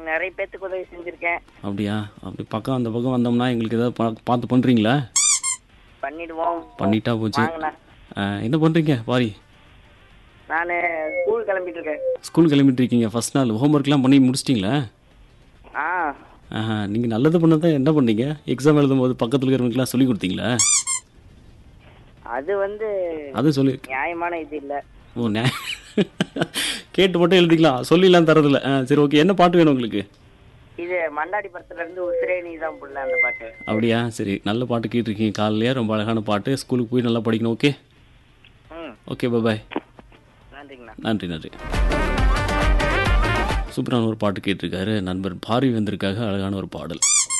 நிறைய பேத்துக்கு உதவி செஞ்சிருக்கேன் அப்படியா அப்படி பக்கம் அந்த பக்கம் வந்தோம்னா எங்களுக்கு ஏதாவது பா- பார்த்து பண்ணுறீங்களா பண்ணிடுவோம் பண்ணிட்டா போச்சு வாங்கண்ணா ஆ, என்ன பண்ணுறீங்க பாரி நான் ஸ்கூல் கிளம்பிட்டு இருக்கேன் ஸ்கூல் கிளம்பிட்டு இருக்கீங்க ஃபர்ஸ்ட் நாள் ஹோம்ஒர்க்லாம் பண்ணி முடிச்சிட்டிங்களா ஆ ஆஹா நீங்கள் நல்லது பண்ணதான் என்ன பண்ணீங்க எக்ஸாம் எழுதும்போது பக்கத்தில் இருக்கிறவங்களுக்குலாம் சொல்லி கொடுத்தீங்களா அது வந்து அது சொல்லி நியாயமான இது இல்ல ஓ நே கேட்டு மட்டும் எழுதிக்கலாம் சொல்லிலாம் தரதில்ல ஆ சரி ஓகே என்ன பாட்டு வேணும் உங்களுக்கு இது மண்டாடி படத்துல இருந்து உசிரே நீ தான் புள்ள அந்த பாட்டு அப்படியா சரி நல்ல பாட்டு கேட்டிருக்கீங்க காலையிலேயே ரொம்ப அழகான பாட்டு ஸ்கூலுக்கு போய் நல்லா படிக்கணும் ஓகே ம் ஓகே பாய் நன்றிங்கண்ணா நன்றி நன்றி சூப்பரான ஒரு பாட்டு கேட்டிருக்காரு நண்பர் பாரி வந்திருக்காக அழகான ஒரு பாடல்